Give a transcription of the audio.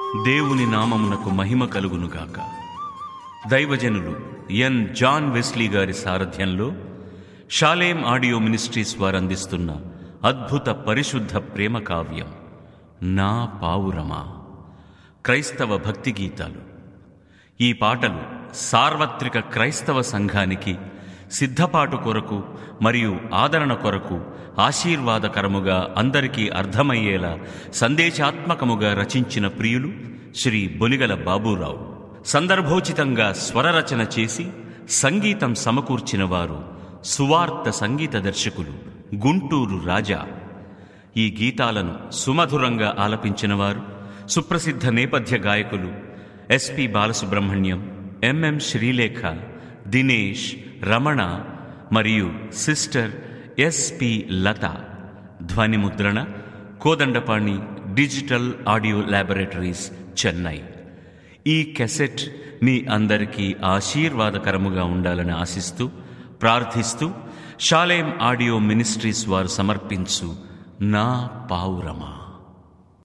దేవుని నామమునకు మహిమ కలుగునుగాక దైవజనులు ఎన్ జాన్ వెస్లీ గారి సారథ్యంలో షాలేం ఆడియో మినిస్ట్రీస్ వారు అందిస్తున్న అద్భుత పరిశుద్ధ ప్రేమ కావ్యం నా పావురమా క్రైస్తవ భక్తి గీతాలు ఈ పాటలు సార్వత్రిక క్రైస్తవ సంఘానికి సిద్ధపాటు కొరకు మరియు ఆదరణ కొరకు ఆశీర్వాదకరముగా అందరికీ అర్థమయ్యేలా సందేశాత్మకముగా రచించిన ప్రియులు శ్రీ బొలిగల బాబూరావు సందర్భోచితంగా స్వరరచన చేసి సంగీతం సమకూర్చిన వారు సువార్త సంగీత దర్శకులు గుంటూరు రాజా ఈ గీతాలను సుమధురంగా ఆలపించిన వారు సుప్రసిద్ధ నేపథ్య గాయకులు ఎస్పి బాలసుబ్రహ్మణ్యం ఎంఎం శ్రీలేఖ దినేష్ రమణ మరియు సిస్టర్ ఎస్పి లత ధ్వని ముద్రణ Kodandapani digital audio laboratories Chennai ఈ కెసెట్ మీ అందరికీ ఆశీర్వాదకరముగా ఉండాలని ఆశిస్తూ ప్రార్థిస్తూ షాలేం ఆడియో మినిస్ట్రీస్ వారు సమర్పించు నా పావురమా